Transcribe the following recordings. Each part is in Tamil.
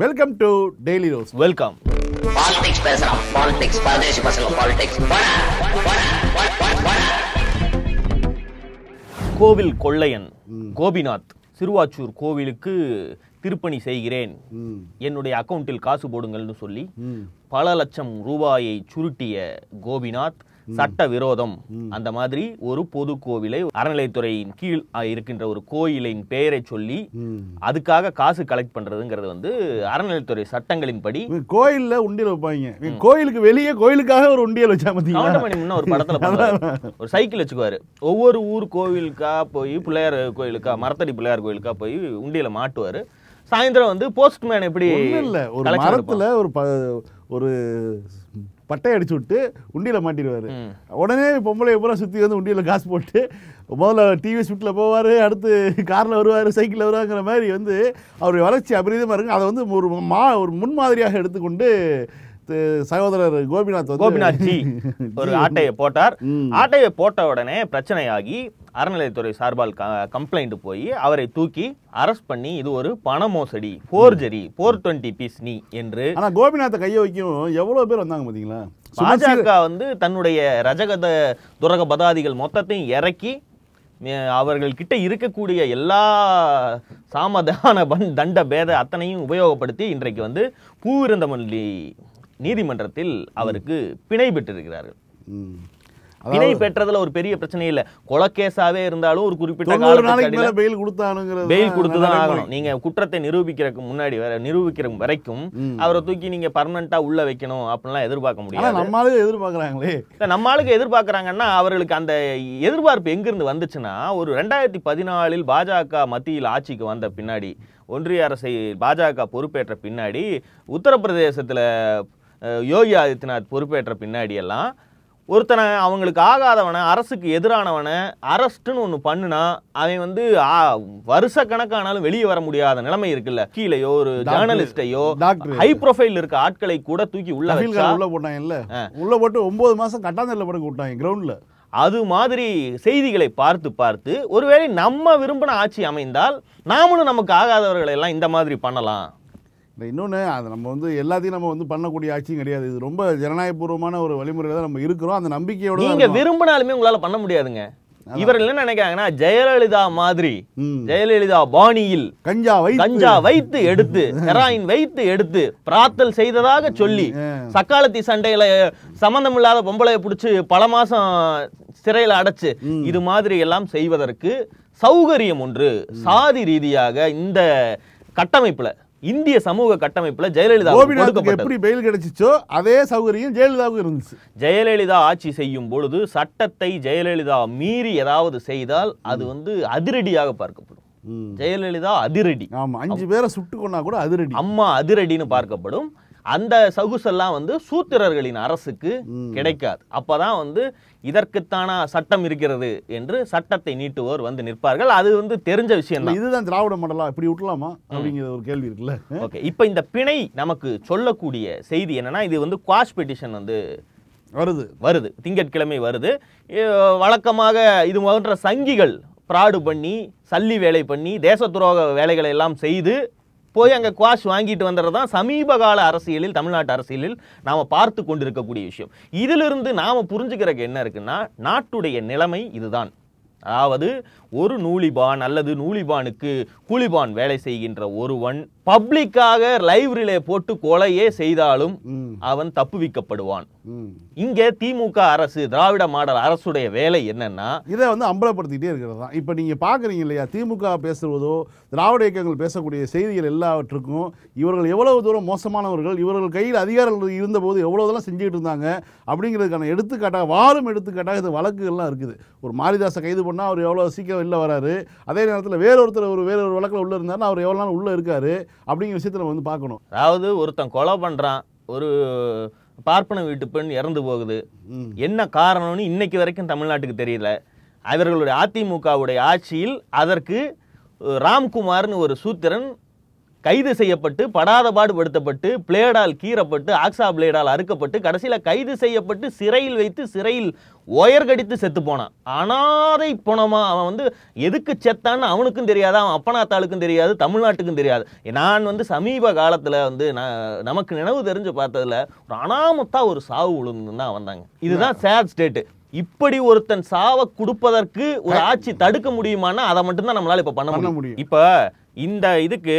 Welcome to daily rose welcome politics பேசுறான் பாலிடிக்ஸ் பரதேசி பசங்க பாலிடிக்ஸ் கோவில் கொள்ளையன் கோபிநாத் சிறுவாச்சூர் கோவிலுக்கு திருப்பணி செய்கிறேன் என்னுடைய அக்கவுண்டில் காசு போடுங்கள்னு சொல்லி பல லட்சம் ரூபாயை சுருட்டிய கோபிநாத் சட்ட விரோதம் அந்த மாதிரி ஒரு பொது கோவிலை அறநிலைத்துறையின் கீழ் அஹ், இருக்கின்ற ஒரு கோயிலின் பெயரை சொல்லி அதுக்காக காசு கலெக்ட் பண்றதுங்கிறது வந்து அறநிலைத்துறை சட்டங்களின்படி இவங்க கோயில்ல உண்டியல் வைப்பாங்க இவங்க கோயிலுக்கு வெளியே கோயிலுக்காக ஒரு உண்டியல் வச்சா பாத்தீங்களா கவுண்டமணி முன்ன ஒரு படத்துல பண்ணுவாரு. ஒரு சைக்கிள் வச்சுக்குவாரு ஒவ்வொரு ஊர் கோவிலுக்கா போய் பிள்ளையார் கோயிலுக்கா மரத்தடி பிள்ளையார் கோயிலுக்கா போய் உண்டியல மாட்டுவாரு சாயந்தரம் வந்து போஸ்ட்மேன் எப்படி ஒண்ணும் இல்ல ஒரு collection மரத்துல ஒரு ப- ஒரு பட்டை அடிச்சு விட்டு உண்டியல மாட்டிடுவாரு ம். உடனே பொம்பளை பூரா சுத்தி வந்து உண்டியல காசு போட்டு முதல்ல டிவி ஸ்விட்டில் போவார் அடுத்து காரில் வருவார் சைக்கிளில் வருவாங்கிற மாதிரி வந்து அவருடைய வளர்ச்சி அபரிதமாக இருக்கும் அதை வந்து ஒரு மா ஒரு முன்மாதிரியாக எடுத்துக்கொண்டு தி- சகோதரர் கோபிநாத் வந்து கோபிநாத் ஜி ஒரு ஆட்டையை போட்டார் ம். ஆட்டையை போட்ட உடனே பிரச்சனையாகி அறநிலையத்துறை சார்பால் கம்ப்ளைண்ட் போய் அவரை தூக்கி அரெஸ்ட் பண்ணி இது ஒரு பண மோசடி போர்ஜரி போர் டுவெண்ட்டி பீஸ் நீ என்று ஆனா கோபிநாத்தை கையை வைக்கும் எவ்வளவு பேர் வந்தாங்க பாத்தீங்களா பாஜக வந்து தன்னுடைய ரஜகத துரக பதாதிகள் மொத்தத்தையும் இறக்கி அஹ், அவர்கள் கிட்ட இருக்கக்கூடிய எல்லா சாமதான பண்- தண்ட பேத அத்தனையும் உபயோகப்படுத்தி இன்றைக்கு வந்து பூவிருந்தமல்லி நீதிமன்றத்தில் அவருக்கு பிணை பெற்றிருக்கிறார்கள் ம். பிணை பெற்றதுல ஒரு பெரிய பிரச்சனை இல்ல கொலக்கேஸாவே இருந்தாலும் ஒரு குறிப்பிட்ட தொண்ணூறு காலத்துக்கு நாளைக்கு அடியில மேல பெயில் கொடுத்தானுங்கிறது பெயில் கொடுத்து தான் ஆகணும் நீங்க குற்றத்தை நிரூபிக்கிறதுக்கு முன்னாடி வர நிரூபிக்கிற வரைக்கும் ம். அவரை தூக்கி நீங்க பர்மனண்டா உள்ள வைக்கணும் அப்படிலாம் எதிர்பார்க்க ஆனா முடியாது நம்மளால எதிர்பார்க்கறாங்களே இல்ல, நம்ம ஆளுக்கு எதிர்பார்க்கறாங்கன்னா அவர்களுக்கு அந்த எதிர்பார்ப்பு எங்கிருந்து வந்துச்சுன்னா ஒரு ரெண்டாயிரத்தி பதினாலில் பாஜக மத்தியில் ஆட்சிக்கு வந்த பின்னாடி ஒன்றிய அரசை பாஜக பொறுப்பேற்ற பின்னாடி உத்தரப்பிரதேசத்துல அஹ், யோகி ஆதித்யநாத் பொறுப்பேற்ற பின்னாடி எல்லாம் ஒருத்தனை அவங்களுக்கு ஆகாதவனை அரசுக்கு எதிரானவனை அரஸ்ட்னு ஒன்று பண்ணுனா அவன் வந்து ஆ, வருஷ கணக்கானாலும் வெளியே வர முடியாத நிலைமை இருக்குல்ல கீழேயோ ஒரு டாக்டர், ஜேர்னலிஸ்டையோ டாக்டர். ஹை ப்ரொஃபைல் இருக்க ஆட்களை கூட தூக்கி உள்ள ரஃபீல் வச்சா கான் உள்ள போட்டாங்க இல்ல உள்ள போட்டு ஒன்பது மாசம் கட்டாந்தரில் படுக்க விட்டாங்க கிரவுண்ட்ல அது மாதிரி செய்திகளை பார்த்து பார்த்து ஒருவேளை நம்ம விரும்பின ஆட்சி அமைந்தால் நாமளும் நமக்கு ஆகாதவர்களை எல்லாம் இந்த மாதிரி பண்ணலாம் இன்னொன்று அது நம்ம வந்து எல்லாத்தையும் நம்ம வந்து பண்ணக்கூடிய ஆட்சியும் கிடையாது இது ரொம்ப ஜனநாயகபூர்வமான ஒரு வழிமுறையில தான் நம்ம இருக்கிறோம் அந்த நம்பிக்கையோட தான் நீங்க இருக்கோம். விரும்பினாலுமே உங்களால பண்ண முடியாதுங்க இவர்கள் என்ன நினைக்கிறாங்கன்னா ஜெயலலிதா மாதிரி ம். ஜெயலலிதா பாணியில் கஞ்சா வைத்து கஞ்சா வைத்து எடுத்து ஹெராயின் வைத்து எடுத்து பிரார்த்தல் செய்ததாக சொல்லி சக்காலத்தி சண்டையில சம்பந்தம் இல்லாத பொம்பளைய பிடிச்சு பல மாசம் சிறையில அடைச்சு இது மாதிரி எல்லாம் செய்வதற்கு சௌகரியம் ஒன்று சாதி ரீதியாக இந்த கட்டமைப்புல இந்திய சமூக கட்டமைப்புல ஜெயலலிதா கோபிநாத்துக்கு கொடுக்கப்பட்டது எப்படி பெயில் கிடைச்சிச்சோ அதே சௌகரியம் ஜெயலலிதாவுக்கும் இருந்துச்சு ஜெயலலிதா ஆட்சி செய்யும் பொழுது சட்டத்தை ஜெயலலிதா மீறி ஏதாவது செய்தால் அது வந்து அதிரடியாக பார்க்கப்படும் ம். ஜெயலலிதா அதிரடி ஆமா அஞ்சு பேரை சுட்டு கொண்டா கூட அதிரடி அம்மா அதிரடின்னு பார்க்கப்படும் அந்த சகுசெல்லாம் வந்து சூத்திரர்களின் அரசுக்கு கிடைக்காது அப்பதான் வந்து இதற்குத்தானா சட்டம் இருக்கிறது என்று சட்டத்தை நீட்டுவோர் வந்து நிற்பார்கள் அது வந்து தெரிஞ்ச விஷயம் தான் இதுதான் திராவிட மண்டலம் இப்படி விட்டலாமா அப்படிங்கிற ஒரு கேள்வி இருக்குல்ல ஓகே இப்போ இந்த பிணை நமக்கு சொல்லக்கூடிய செய்தி என்னன்னா இது வந்து குவாஷ் பெட்டிஷன் வந்து வருது வருது திங்கட்கிழமை வருது இ- வழக்கமாக இது போன்ற சங்கிகள் பிராடு பண்ணி சல்லி வேலை பண்ணி தேச துரோக வேலைகளை எல்லாம் செய்து போய் அங்கே குவாஷ் வாங்கிட்டு வந்துடுறது தான் சமீப கால அரசியலில் தமிழ்நாட்டு அரசியலில் நாம் பார்த்து கொண்டிருக்கக்கூடிய விஷயம் இதிலிருந்து நாம் புரிஞ்சுக்கிறதுக்கு என்ன இருக்குன்னா நாட்டுடைய நிலைமை இதுதான் அதாவது ஒரு நூலிபான் அல்லது நூலிபானுக்கு கூலிபான் வேலை செய்கின்ற ஒருவன் பப்ளிக்காக லைவ் ரிலே போட்டு கொலையே செய்தாலும் ம். அவன் தப்புவிக்கப்படுவான் ம். இங்கே திமுக அரசு திராவிட மாடல் அரசுடைய வேலை என்னன்னா இதை வந்து அம்பலப்படுத்திக்கிட்டே இருக்கிறது தான் இப்போ நீங்கள் பார்க்குறீங்க இல்லையா திமுக பேசுவதோ திராவிட இயக்கங்கள் பேசக்கூடிய செய்திகள் எல்லாவற்றுக்கும் இவர்கள் எவ்வளவு தூரம் மோசமானவர்கள் இவர்கள் கையில் அதிகாரங்கள் இருந்தபோது எவ்வளோ இதெல்லாம் செஞ்சுக்கிட்டு இருந்தாங்க அப்படிங்கிறதுக்கான எடுத்துக்காட்டாக வாரும் எடுத்துக்காட்டாக இது வழக்குகள்லாம் இருக்குது ஒரு மாரிதாசை கைது பண்ணால் அவர் எவ்வளோ சீக்கிரம் வெளில வராரு அதே நேரத்தில் வேறொருத்தர் ஒரு வேற ஒரு வழக்கில் உள்ளே இருந்தாருன்னா அவர் எவ்வளோ நாள் உள்ளே இருக்காரு அப்படிங்கிற விஷயத்தில் நம்ம வந்து பார்க்கணும் அதாவது ஒருத்தன் கொலை பண்றான் ஒரு பார்ப்பன வீட்டு பெண் இறந்து போகுது ம். என்ன காரணம்னு இன்னைக்கு வரைக்கும் தமிழ்நாட்டுக்கு தெரியல அவர்களுடைய அதிமுகவுடைய ஆட்சியில் அதற்கு அஹ், ராம்குமார்னு ஒரு சூத்திரன் கைது செய்யப்பட்டு படாத பாடுபடுத்தப்பட்டு பிளேடால் கீறப்பட்டு ஆக்ஸா பிளேடால் அறுக்கப்பட்டு கடைசியில கைது செய்யப்பட்டு சிறையில் வைத்து சிறையில் ஒயர் கடித்து செத்து போனான் அனாதை போனமா அவன் வந்து எதுக்கு செத்தான்னு அவனுக்கும் தெரியாது அவன் அப்பனாத்தாளுக்கும் தெரியாது தமிழ்நாட்டுக்கும் தெரியாது நான் வந்து சமீப காலத்துல வந்து நான் நமக்கு நினைவு தெரிஞ்சு பார்த்ததுல ஒரு அனாமத்தா ஒரு சாவு விழுந்துன்னு தான் வந்தாங்க இதுதான் சேட் ஸ்டேட் இப்படி ஒருத்தன் சாவை கொடுப்பதற்கு ஒரு ஆட்சி தடுக்க முடியுமான்னா அதை மட்டும்தான் நம்மளால இப்ப பண்ண பண்ண முடியும் முடியும். இப்ப இந்த இதுக்கு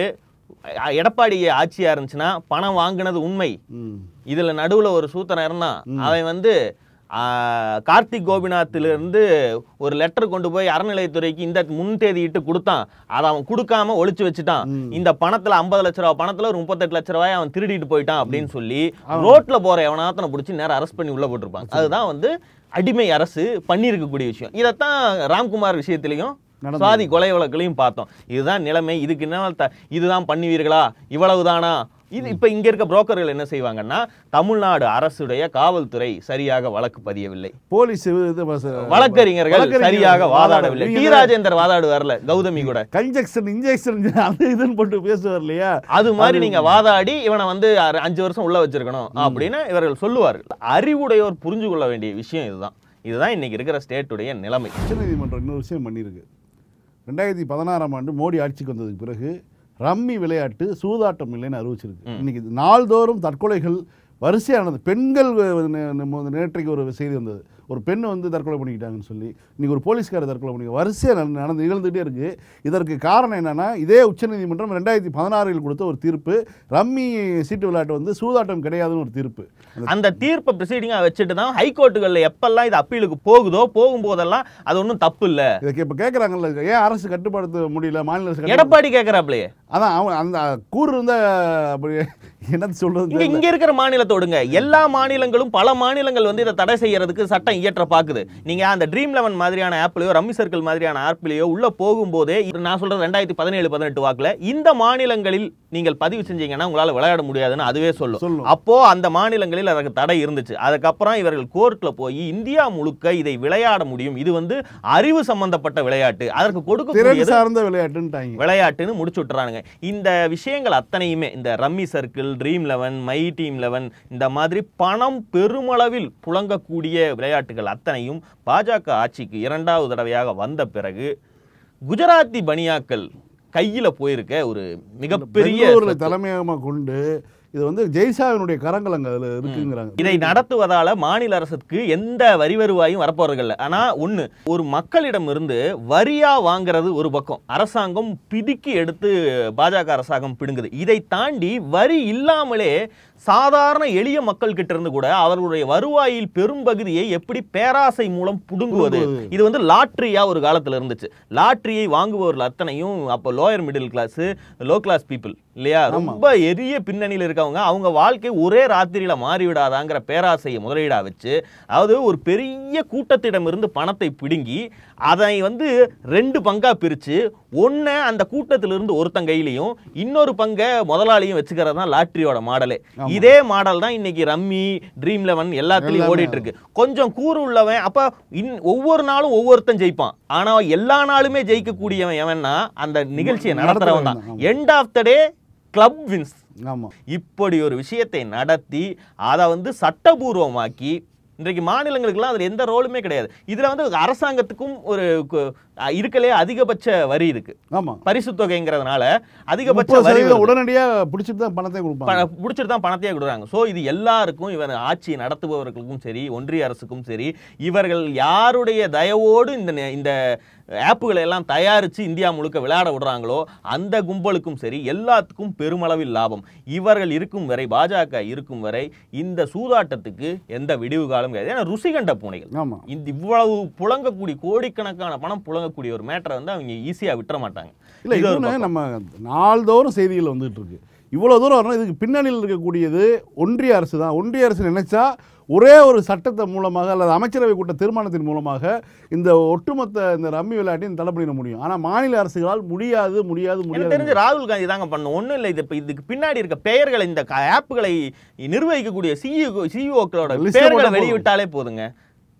அ- எடப்பாடி ஆட்சியா இருந்துச்சுன்னா பணம் வாங்குனது உண்மை ம். இதுல நடுவுல ஒரு சூத்திரன் இருந்தான் அவன் வந்து ஆ, கார்த்திக் கோபிநாத்ல இருந்து ஒரு லெட்டர் கொண்டு போய் அறநிலையத்துறைக்கு இந்த முன் தேதியிட்டு கொடுத்தான் அதை அவன் கொடுக்காம ஒளிச்சு வச்சுட்டான் இந்த பணத்துல 50 லட்ச ரூபா பணத்துல ஒரு முப்பத்தெட்டு லட்ச ரூபாய் அவன் திருடிட்டு போயிட்டான் அப்படின்னு சொல்லி ரோட்ல போற எவனாத்தனை பிடிச்சி நேரம் அரெஸ்ட் பண்ணி உள்ள போட்டிருப்பான் அதுதான் வந்து அடிமை அரசு பண்ணியிருக்கக்கூடிய விஷயம் இதைத்தான் ராம்குமார் விஷயத்திலையும் நடந்தது. சுவாதி கொலை வழக்குலையும் பார்த்தோம் இதுதான் நிலைமை இதுக்கு என்ன த- இதுதான் பண்ணுவீர்களா இவ்வளவுதானா இது இப்ப இங்க இருக்க புரோக்கர்கள் என்ன செய்வாங்கன்னா தமிழ்நாடு அரசுடைய காவல்துறை சரியாக வழக்கு பதியவில்லை போலீஸ் இது பஸ்- வழக்கறிஞர்கள் வழக்கறிஞர்கள் சரியாக வாதாடவில்லை நீங்க டி ராஜேந்தர் வாதாடு வரல கௌதமி கூட கன்ஜெக்ஷன் இன்ஜெக்ஷன் அது இதுன்னு போட்டு பேசுவார் இல்லையா அது மாதிரி நீங்க வாதாடி இவனை வந்து அர- அஞ்சு வருஷம் உள்ள வச்சிருக்கணும் அப்படின்னு இவர்கள் சொல்லுவார்கள் அறிவுடையோர் புரிஞ்சு கொள்ள வேண்டிய விஷயம் இதுதான் இதுதான் இன்னைக்கு இருக்கிற ஸ்டேட்டுடைய நிலைமை உச்சநீதிமன்றம் இன்னொரு விஷயம் பண்ணியிருக்கு ரெண்டாயிரத்தி பதினாறாம் ஆண்டு மோடி ஆட்சிக்கு வந்ததுக்கு பிறகு ரம்மி விளையாட்டு சூதாட்டம் இல்லைன்னு அறிவிச்சிருக்கு இன்னைக்கு இது நாள்தோறும் தற்கொலைகள் வரிசையானது பெண்கள் வ- நே- நே- நேற்றைக்கு ஒரு செய்தி வந்தது ஒரு பெண் வந்து தற்கொலை பண்ணிக்கிட்டாங்கன்னு சொல்லி இன்னைக்கு ஒரு போலீஸ்காரர் தற்கொலை பண்ணி வரிசையாக நட- நடந்து நிகழ்ந்துகிட்டே இருக்கு இதற்கு காரணம் என்னன்னா இதே உச்சநீதிமன்றம் ரெண்டாயிரத்தி பதினாறில் கொடுத்த ஒரு தீர்ப்பு ரம்மி சீட்டு விளையாட்டு வந்து சூதாட்டம் கிடையாதுன்னு ஒரு தீர்ப்பு அந்த அந்த தீர்ப்பை ப்ரொசீடிங்கா வச்சுட்டு தான் ஹைகோர்ட்டுகள்ல எப்பெல்லாம் இது அப்பீலுக்கு போகுதோ போகும்போதெல்லாம் அது ஒன்றும் தப்பு இல்ல இதுக்கு இப்போ கேட்குறாங்கல்ல ஏன் அரசு கட்டுப்படுத்த முடியல மாநில அரசு கட்டுப்படுத்த- எடப்பாடி கேக்குறாப்லயே அதான் அவன் அந்த கூறு இருந்தா அப்படி என்னது சொல்றது இங்க தெரியல. இங்க இருக்கிற மாநிலத்தை விடுங்க எல்லா மாநிலங்களும் பல மாநிலங்கள் வந்து இதை தடை செய்யறதுக்கு சட்டம் இயற்ற பாக்குது நீங்க அந்த ட்ரீம் லெவன் மாதிரியான ஆப்லயோ ரம்மி சர்க்கிள் மாதிரியான ஆப்லயோ உள்ள போகும்போதே இது நான் சொல்றது ரெண்டாயிரத்தி பதினேழு பதினெட்டு வாக்குல இந்த மாநிலங்களில் நீங்கள் பதிவு செஞ்சீங்கன்னா உங்களால விளையாட முடியாதுன்னு அதுவே சொல்லும் சொல்லும். அப்போ அந்த மாநிலங்களில் அதற்கு தடை இருந்துச்சு அதுக்கப்புறம் இவர்கள் கோர்ட்ல போய் இந்தியா முழுக்க இதை விளையாட முடியும் இது வந்து அறிவு சம்பந்தப்பட்ட விளையாட்டு அதற்கு திறன் கொடுக்கக்கூடியது சார்ந்த விளையாட்டுன்ட்டாங்க விளையாட்டுன்னு முடிச்சு விட்டுறானுங்க இந்த விஷயங்கள் அத்தனையுமே இந்த Rummy Circle Dream Eleven My Team Eleven இந்த மாதிரி பணம் பெருமளவில் புழங்கக்கூடிய விளையாட்டுகள் அத்தனையும் பாஜக ஆட்சிக்கு இரண்டாவது தடவையாக வந்த பிறகு குஜராத்தி பனியாக்கள் கையில போயிருக்க ஒரு மிகப்பெரிய பெங்களூர்ல சொத்து. தலைமையகமா கொண்டு இது வந்து ஜெய்சாவினுடைய கரங்கள் அங்க அதுல இருக்குங்கிறாங்க இதை நடத்துவதால மாநில அரசுக்கு எந்த வரி வருவாயும் வரப்போறதில்ல ஆனா ஒண்ணு ஒரு மக்களிடம் இருந்து வரியா வாங்குறது ஒரு பக்கம் அரசாங்கம் பிதுக்கி எடுத்து பாஜக அரசாங்கம் பிடுங்குது இதை தாண்டி வரி இல்லாமலே சாதாரண எளிய மக்கள் கிட்ட இருந்து கூட அவர்களுடைய வருவாயில் பெரும்பகுதியை எப்படி பேராசை மூலம் புடுங்குவது புடுங்குவது. இது வந்து லாட்ரியா ஒரு காலத்துல இருந்துச்சு லாட்ரியை வாங்குபவர்கள் அத்தனையும் அப்போ lower middle class low class people இல்லையா ரொம்ப எரிய பின்னணியில் இருக்கவங்க அவங்க வாழ்க்கை ஒரே ராத்திரியில மாறிவிடாதாங்கிற பேராசையை முதலீடா வச்சு அதாவது ஒரு பெரிய கூட்டத்திடமிருந்து பணத்தை பிடுங்கி அதை வந்து ரெண்டு பங்கா பிரிச்சு ஒன்றை அந்த கூட்டத்திலிருந்து ஒருத்தன் கையிலையும் இன்னொரு பங்கை முதலாளியும் வச்சுக்கிறது தான் லாட்ரியோட மாடலே இதே மாடல் தான் இன்னைக்கு ரம்மி ட்ரீம் லெவன் எல்லாத்துலயும் எல்லாமே. ஓடிட்டு இருக்கு கொஞ்சம் கூறு உள்ளவன் அப்ப இன் ஒவ்வொரு நாளும் ஒவ்வொருத்தன் ஜெயிப்பான் ஆனா எல்லா நாளுமே ஜெயிக்கக்கூடியவன் எவன்னா அந்த நிகழ்ச்சியை நடத்துறவன் தான் நடத்துறவன் end of the day club wins ஆமா இப்படி ஒரு விஷயத்தை நடத்தி அதை வந்து சட்டபூர்வமாக்கி இன்றைக்கு மாநிலங்களுக்கெல்லாம் அதில் எந்த ரோலுமே கிடையாது இதுல வந்து அரசாங்கத்துக்கும் ஒரு கு- அஹ் இருக்கலே அதிகபட்ச வரி இருக்கு ஆமா பரிசு தொகைங்கிறதுனால அதிகபட்ச முப்பது வரி சதவீதம் வருது. உடனடியா பிடிச்சிட்டு தான் பணத்தை கொடுப்பாங்க ப- பிடிச்சிட்டு தான் பணத்தையே கொடுக்குறாங்க ஸோ இது எல்லாருக்கும் இவன் ஆட்சி நடத்துபவர்களுக்கும் சரி ஒன்றிய அரசுக்கும் சரி இவர்கள் யாருடைய தயவோடு இந்த நெ- இந்த ஆப்புகளை எல்லாம் தயாரித்து இந்தியா முழுக்க விளையாட விடுறாங்களோ அந்த கும்பலுக்கும் சரி எல்லாத்துக்கும் பெருமளவில் லாபம் இவர்கள் இருக்கும் வரை பாஜக இருக்கும் வரை இந்த சூதாட்டத்துக்கு எந்த விடிவு காலம் கிடையாது ஏன்னா ருசி கண்ட பூனைகள் ஆமா இந்த இவ்வளவு புழங்கக்கூடிய கோடிக்கணக்கான பணம் புழங்கக்கூடிய ஒரு மேட்டரை வந்து அவங்க ஈஸியாக விட்டுற மாட்டாங்க இல்ல இது ஒரு இன்னொன்று பக்கம். நம்ம நாள்தோறும் செய்திகள் வந்துட்டு இருக்கு இவ்வளோ தூரம் வரணும் இதுக்கு பின்னணியில் இருக்கக்கூடியது ஒன்றிய அரசு தான் ஒன்றிய அரசு நினைச்சா ஒரே ஒரு சட்டத்தை மூலமாக அல்லது அமைச்சரவை கூட்ட தீர்மானத்தின் மூலமாக இந்த ஒட்டுமொத்த இந்த ரம்மி விளையாட்டையும் தடை பண்ணிட முடியும் ஆனால் மாநில அரசுகளால் முடியாது முடியாது எனக்கு முடியாது தெரிஞ்சு ராகுல் காந்தி தாங்க பண்ணும் ஒண்ணும் இல்லை இது இப்ப இதுக்கு பின்னாடி இருக்க பெயர்களை இந்த ஆப்புகளை நிர்வகிக்கக்கூடிய சிஇஓ சிஇஓக்களோட List பெயர்களை போட்டா வெளியிட்டாலே போதுங்க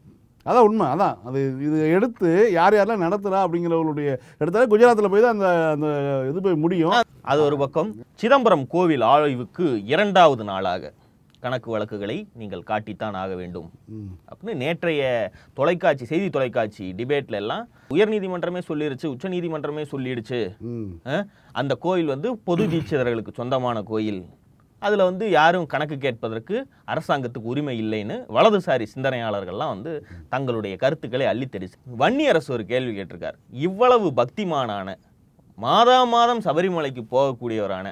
அதான் உண்மை அதான் அது இது எடுத்து யார் யாரெல்லாம் நடத்துகிறா அப்படிங்கிறவங்களுடைய எடுத்தாலே குஜராத்தில் போய் தான் அந்த அந்த இது போய் முடியும் அது ஒரு பக்கம் சிதம்பரம் கோவில் ஆய்வுக்கு இரண்டாவது நாளாக கணக்கு வழக்குகளை நீங்கள் காட்டித்தான் ஆக வேண்டும் ம். அப்படின்னு நேற்றைய தொலைக்காட்சி செய்தி தொலைக்காட்சி டிபேட்ல எல்லாம் உயர்நீதிமன்றமே சொல்லிருச்சு உச்சநீதிமன்றமே சொல்லிடுச்சு ம் அஹ், அந்த கோயில் வந்து பொது தீட்சிதர்களுக்கு சொந்தமான கோயில் அதில் வந்து யாரும் கணக்கு கேட்பதற்கு அரசாங்கத்துக்கு உரிமை இல்லைன்னு வலதுசாரி சிந்தனையாளர்கள்லாம் வந்து தங்களுடைய கருத்துக்களை அள்ளித் தெரிச்சு வன்னியரசு ஒரு கேள்வி கேட்டிருக்கார் இவ்வளவு பக்திமானான மாதா மாதம் சபரிமலைக்கு போகக்கூடியவரான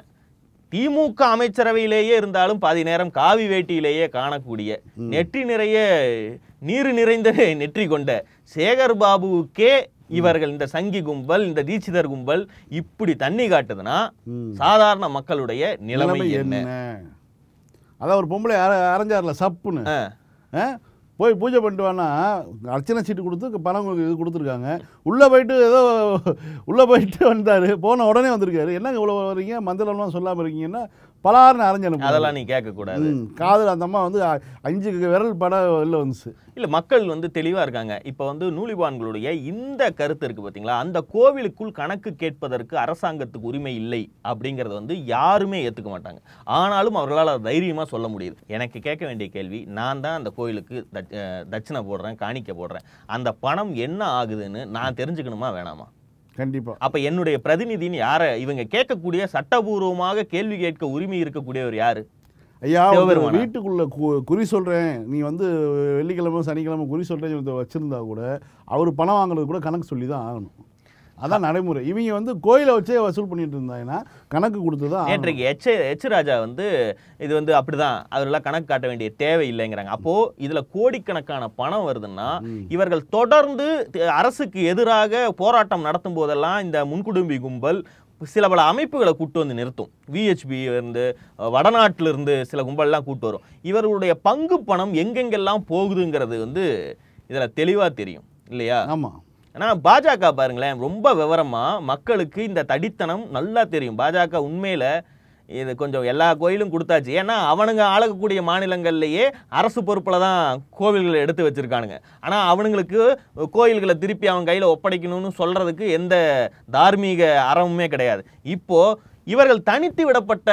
திமுக அமைச்சரவையிலேயே இருந்தாலும் பாதி நேரம் காவி வேட்டியிலேயே காணக்கூடிய நெற்றி நிறைய நீர் நிறைந்த நெற்றி கொண்ட சேகர் பாபுவுக்கே இவர்கள் இந்த சங்கி கும்பல் இந்த தீட்சிதர் கும்பல் இப்படி தண்ணி காட்டுதுன்னா ம். சாதாரண மக்களுடைய நிலைமை நிலைமை என்ன என்ன அதான் ஒரு பொம்பளை அர- அரைஞ்சார்ல சப்புன்னு ஆ. ஆ? போய் பூஜை பண்ணிட்டு வானா அர்ச்சனை சீட்டு கொடுத்து பணம் உங்களுக்கு இது கொடுத்துருக்காங்க உள்ளே போயிட்டு ஏதோ உள்ளே போயிட்டு வந்தார் போன உடனே வந்திருக்காரு என்னங்க இவ்வளோ வரீங்க மந்திரம்லாம் சொல்லாமல் இருக்கீங்கன்னா பலாருன்னு அரைஞ்சு அனுப்புனாரு. அதெல்லாம் நீ கேட்க கூடாது ம் காதில் அந்த அம்மா வந்து அ- அஞ்சு விரல் படம் வெளில வந்துச்சு இல்ல மக்கள் வந்து தெளிவா இருக்காங்க இப்ப வந்து நூலிபான்களுடைய இந்த கருத்து இருக்கு பாத்தீங்களா அந்த கோவிலுக்குள் கணக்கு கேட்பதற்கு அரசாங்கத்துக்கு உரிமை இல்லை அப்படிங்கறத வந்து யாருமே ஏத்துக்க மாட்டாங்க ஆனாலும் அவர்களால் அதை தைரியமா சொல்ல முடியுது எனக்கு கேட்க வேண்டிய கேள்வி நான் தான் அந்த கோயிலுக்கு தட்ச- அஹ் தட்சணை போடுறேன் காணிக்க போடுறேன் அந்த பணம் என்ன ஆகுதுன்னு நான் தெரிஞ்சுக்கணுமா வேணாமா கண்டிப்பாக அப்ப என்னுடைய பிரதிநிதின்னு யார இவங்க கேட்கக்கூடிய சட்டபூர்வமாக கேள்வி கேட்க உரிமை இருக்கக்கூடியவர் யாரு ஐயா ஒரு சிவபெருமானா? வீட்டுக்குள்ள கு- குறி சொல்கிறேன் நீ வந்து வெள்ளிக்கிழமை சனிக்கிழமை குறி சொல்கிறேன்னு வச்சுருந்தா கூட அவர் பணம் வாங்குறது கூட கணக்கு சொல்லி தான் ஆகணும் அதான் நடைமுறை இவங்க வந்து கோயிலை வச்சே வசூல் பண்ணிட்டு இருந்தாங்கன்னா கணக்கு கொடுத்து தான் ஆகணும். நேற்றைக்கு எச் எச் ராஜா வந்து இது வந்து அப்படிதான் அவரெல்லாம் கணக்கு காட்ட வேண்டிய தேவை இல்லைங்கிறாங்க அப்போ இதுல கோடிக்கணக்கான பணம் வருதுன்னா இவர்கள் தொடர்ந்து தி- அரசுக்கு எதிராக போராட்டம் நடத்தும் போதெல்லாம் இந்த முன்குடும்பி கும்பல் சில பல அமைப்புகளை கூட்டு வந்து நிறுத்தும் விஹெச்பி இருந்து அஹ், வடநாட்டுல இருந்து சில கும்பல்லாம் கூட்டு வரும் இவர்களுடைய பங்கு பணம் எங்கெங்கெல்லாம் போகுதுங்கிறது வந்து இதுல தெளிவா தெரியும் இல்லையா ஆமாம் ஆனா பாஜக பாருங்களேன் ரொம்ப விவரமா மக்களுக்கு இந்த தடித்தனம் நல்லா தெரியும் பாஜக உண்மையில இது கொஞ்சம் எல்லா கோயிலும் கொடுத்தாச்சு ஏன்னா அவனுங்க ஆளக்கூடிய மாநிலங்கள்லயே அரசு பொறுப்புல தான் கோவில்களை எடுத்து வச்சிருக்கானுங்க ஆனா அவனுங்களுக்கு கோயில்களை திருப்பி அவன் கையில ஒப்படைக்கணும்னு சொல்றதுக்கு எந்த தார்மீக அறமுமே கிடையாது இப்போ இவர்கள் தனித்து விடப்பட்ட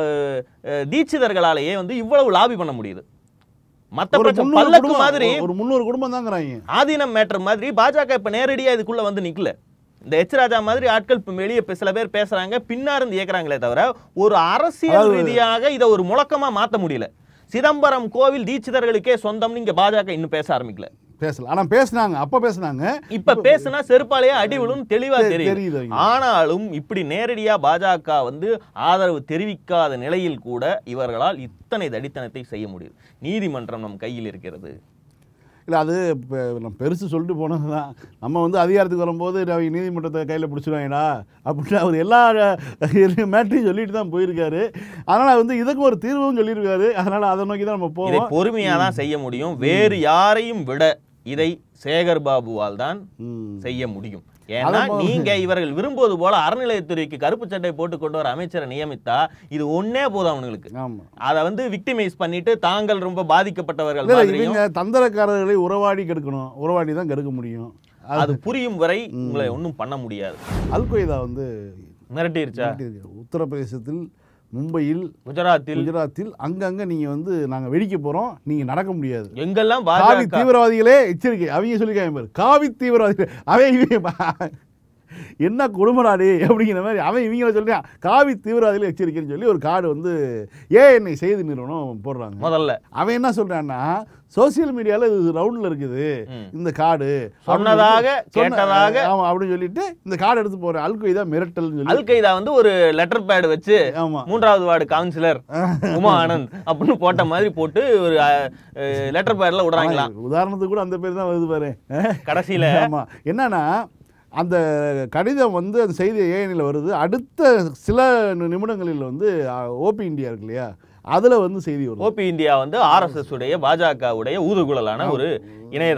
அஹ், தீட்சிதர்களாலேயே வந்து இவ்வளவு லாபி பண்ண முடியுது மத்த ஒரு பிரச்சனை முந்நூறு பல்லக்கு குடும்பம் மாதிரி ஒரு முந்நூறு குடும்பம் தாங்கிறாங்க ஆதீனம் மேட்டர் மாதிரி பாஜக இப்ப நேரடியா இதுக்குள்ள வந்து நிக்கல இந்த எச் ராஜா மாதிரி ஆட்கள் இப்ப வெளியே இப்ப சில பேர் பேசுறாங்க பின்னாருந்து இயக்குறாங்களே தவிர ஒரு அரசியல் அதாவது- ரீதியாக இதை ஒரு முழக்கமா மாத்த முடியல சிதம்பரம் கோவில் தீட்சிதர்களுக்கே சொந்தம்னு இங்க பாஜக இன்னும் பேச ஆரம்பிக்கல பேசல ஆனால் பேசுனாங்க அப்போ பேசுனாங்க இப்ப பேசுனா செருப்பாலேயே அடி விழும் தெளிவா தெ- தெரியுது தெரியுது அவங்க. ஆனாலும் இப்படி நேரடியா பாஜக வந்து ஆதரவு தெரிவிக்காத நிலையில் கூட இவர்களால் இத்தனை தடித்தனத்தை செய்ய முடியுது நீதிமன்றம் நம் கையில் இருக்கிறது இல்லை அது இப்போ நம்ம பெருசு சொல்லிட்டு போனது தான் நம்ம வந்து அதிகாரத்துக்கு வரும்போது அவங்க நீதிமன்றத்தை கையில் பிடிச்சிருவாங்கடா அப்படின்னு அவர் எல்லா மேட்ரையும் சொல்லிட்டு தான் போயிருக்காரு அதனால் வந்து இதுக்கு ஒரு தீர்வும் சொல்லியிருக்காரு அதனால் அதை நோக்கி தான் நம்ம இதை போவோம் பொறுமையா தான் செய்ய முடியும் வேறு யாரையும் விட இதை சேகர் பாபுவால் தான் ம். செய்ய முடியும் ஏன்னா அதான் போ- நீங்க இவர்கள் விரும்புவது போல அறநிலையத்துறைக்கு கருப்பு சட்டை போட்டு கொண்டு வர அமைச்சரை நியமித்தா இது ஒன்னே போதும் அவங்களுக்கு ஆமாம் அதை வந்து விக்டிமைஸ் பண்ணிட்டு தாங்கள் ரொம்ப பாதிக்கப்பட்டவர்கள் இல்லை மாதிரியும் இவங்க தந்திரக்காரர்களை உறவாடி கெடுக்கணும் உறவாடி தான் கெடுக்க முடியும் அது புரியும் வரை உங்களை ஒன்றும் பண்ண முடியாது அல்கொய்தா வந்து மிரட்டிருச்சா உத்தரப்பிரதேசத்தில் மும்பையில் குஜராத்தில் குஜராத்தில் அங்கங்கே நீங்கள் வந்து நாங்கள் வெடிக்க போகிறோம் நீங்கள் நடக்க முடியாது எங்கெல்லாம் காவி பாஜக தீவிரவாதிகளே எச்சரிக்கை அவங்க சொல்லிக்காங்க பாரு காவி தீவிரவாதிகள் அவன் இவங்க என்ன குடும்படாடி அப்படிங்கிற மாதிரி அவன் இவங்கள சொல்றான் காவி தீவிரவாதிகள் எச்சரிக்கைன்னு சொல்லி ஒரு கார்டு வந்து ஏஎன்ஐ செய்தி நிறுவனம் போடுறாங்க முதல்ல அவன் என்ன சொல்றான்னா சோசியல் மீடியால இது ரவுண்ட்ல இருக்குது ம். இந்த கார்டு சொன்னதாக, அப்படின்னு சொல்லி- கேட்டதாக. ஆமா அப்படின்னு சொல்லிட்டு இந்த கார்டு எடுத்து போறேன் அல்கொய்தா மிரட்டல்னு சொல்லி அல் கைதா வந்து ஒரு லெட்டர் பேட் வச்சு ஆமா மூன்றாவது வார்டு கவுன்சிலர் உமா ஆனந்த் அப்படின்னு போட்ட மாதிரி போட்டு ஒரு லெட்டர் பேட்ல விடுறாங்களாம் ஆமா, உதாரணத்துக்கு கூட அந்த பேர் தான் வருது பாரு அஹ். கடைசியில ஆமா என்னன்னா அந்த கடிதம் வந்து அந்த செய்தி ஏஎனில் வருது அடுத்த சில நி- நிமிடங்களில் வந்து ஓபி இந்தியா இருக்கு இல்லையா அதுல வந்து செய்தி வருது ஓபி இந்தியா வந்து ஆர்எஸ்எஸ் உடைய பாஜக உடைய ஊதுகுழலான ஒரு இணையதளம்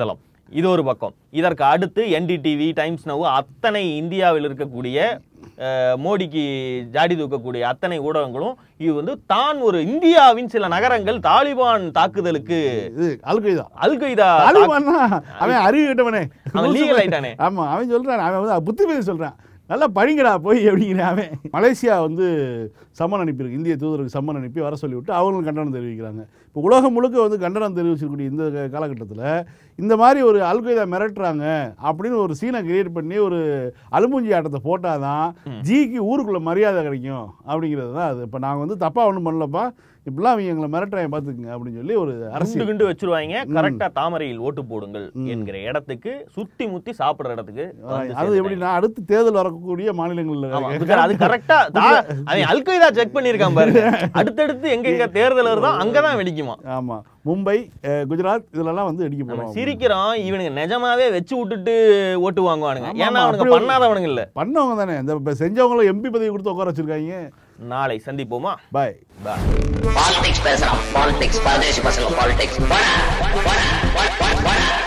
இது ஒரு பக்கம் இதற்கு அடுத்து என்டிடிவி டைம்ஸ் நவ் அத்தனை இந்தியாவில் இருக்கக்கூடிய அஹ், மோடிக்கு ஜாடி தூக்கக்கூடிய அத்தனை ஊடகங்களும் இது வந்து தான் ஒரு இந்தியாவின் சில நகரங்கள் தாலிபான் தாக்குதலுக்கு இது அல்கைதா அல் கொய்தா தாலிபான்னா அவன் அறிவு கிட்டவனே அவன் legal ஆயிட்டானே. ஆமா அவன் சொல்றான் அவன் வந்து புத்தி பேசி சொல்றான் நல்லா படிங்கடா போய் அப்படிங்கிறான் அவன் மலேசியா வந்து சம்மன் அனுப்பியிருக்கு இந்திய தூதருக்கு சம்மன் அனுப்பி வர சொல்லிவிட்டு அவங்களும் கண்டனம் தெரிவிக்கிறாங்க இப்போ உலகம் முழுக்க வந்து கண்டனம் தெரிவிச்சிருக்கக்கூடிய இந்த காலகட்டத்தில் இந்த மாதிரி ஒரு அல்கைதா மிரட்டுறாங்க அப்படின்னு ஒரு சீனை கிரியேட் பண்ணி ஒரு அலுமூஞ்சி ஆட்டத்தை போட்டால் தான் ஜிக்கு ஊருக்குள்ள மரியாதை கிடைக்கும் அப்படிங்கிறது தான் அது இப்போ நாங்கள் வந்து தப்பாக ஒன்றும் பண்ணலப்பா இப்படிலாம் அவங்க எங்களை மிரட்டுறாங்க பார்த்துக்குங்க அப்படின்னு சொல்லி ஒரு அரசு அரசியல் கிண்டு வச்சிருவாங்க கரெக்டா தாமரையில் ஓட்டு போடுங்கள் என்கிற இடத்துக்கு சுத்தி முத்தி சாப்பிடுற இடத்துக்கு வந்து அது சேர்ந்துட்டாங்க. எப்படின்னா அடுத்து தேர்தல் வரக்கூடிய மாநிலங்கள்ல ஆமா, அது- அது கரெக்டா அவன் அல்கைதா செக் பண்ணிருக்கான் பாருங்க அடுத்தடுத்து எங்க எங்க தேர்தல் வருதோ அங்கதான் வெடிக்குமா ஆமா மும்பை அஹ், குஜராத் இதுலலாம் வந்து அடிக்க நம்ம போறோம் சிரிக்கிறோம் இவனுங்க நிஜமாவே வச்சு விட்டுட்டு ஓட்டு வாங்குவானுங்க ஆமா, ஏன்னா ஆமா, அவனுங்க அப்படி ஒரு- பண்ணாதவனுங்க இல்ல பண்ணவங்க தானே இந்த இப்ப செஞ்சவங்களும் எம்பி பதவி கொடுத்து உட்கார வச்சிருக்காங்க நாளை சந்திப்போமா பாய் Bye. பாலிடிக்ஸ் பேசுறான் பாலிடிக்ஸ் பரதேசி பசங்க பாலிடிக்ஸ்